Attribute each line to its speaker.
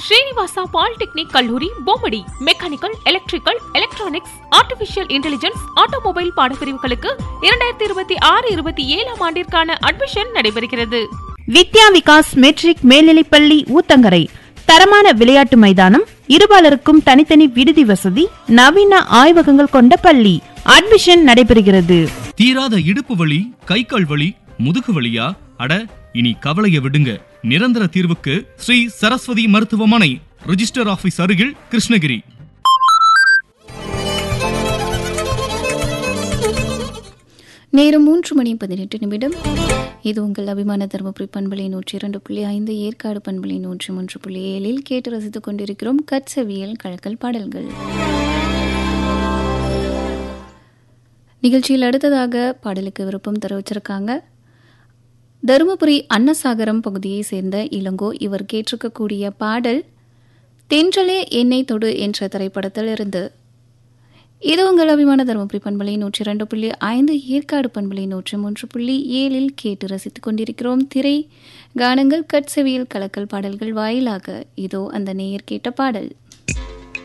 Speaker 1: Srinivasa polytechnic கல்லூரி Bommadi mechanical electrical electronics artificial intelligence automobile பாடப்பிரிவுகளுக்கு இரண்டாயிரத்தி இருபத்தி ஆறு இருபத்தி ஏழாம் ஆண்டிற்கான அட்மிஷன் நடைபெறுகிறது
Speaker 2: வித்யா விகாஸ் மெட்ரிக் மேல்நிலைப்பள்ளி ஊத்தங்கரை தரமான விளையாட்டு மைதானம் இருபாலருக்கும் தனித்தனி விடுதி வசதி நவீன ஆய்வகங்கள் கொண்ட பள்ளி அட்மிஷன் நடைபெறுகிறது
Speaker 3: தீராத இடுப்பு வலி கை கால் வலி முதுகு வலியா அட இனி கவலைய விடுங்க நிரந்தர தீர்வுக்கு ஸ்ரீ சரஸ்வதி மருத்துவமனை ரிஜிஸ்டர் ஆபீஸ் அருகில் கிருஷ்ணகிரி
Speaker 4: நேரம் மூன்று மணி பதினெட்டு நிமிடம் இது உங்கள் அபிமான தருமபுரி பண்பலை நூற்றி இரண்டு புள்ளி ஐந்து ஏற்காடு பண்பலை நூற்றி மூன்று புள்ளி ஏழில் கேட்டு ரசித்துக் கொண்டிருக்கிறோம் கற்சவியல் கழக்கல் பாடல்கள் நிகழ்ச்சியில் அடுத்ததாக பாடலுக்கு விருப்பம் தெரிவிச்சிருக்காங்க தருமபுரி அன்னசாகரம் பகுதியை சேர்ந்த இளங்கோ இவர் கேட்டிருக்கக்கூடிய பாடல் தென்றலே என்னை தொடு என்ற திரைப்படத்தில் இருந்து இது உங்கள் அபிமான தருமபுரி பண்பலை நூற்றி இரண்டு புள்ளி ஐந்து ஏற்காடு பண்பலை நூற்றி மூன்று புள்ளி ஏழில் கேட்டு ரசித்துக் கொண்டிருக்கிறோம் திரை கானங்கள் கட்செவியல் கலக்கல் பாடல்கள் வாயிலாக இதோ அந்த நேயர் கேட்ட பாடல்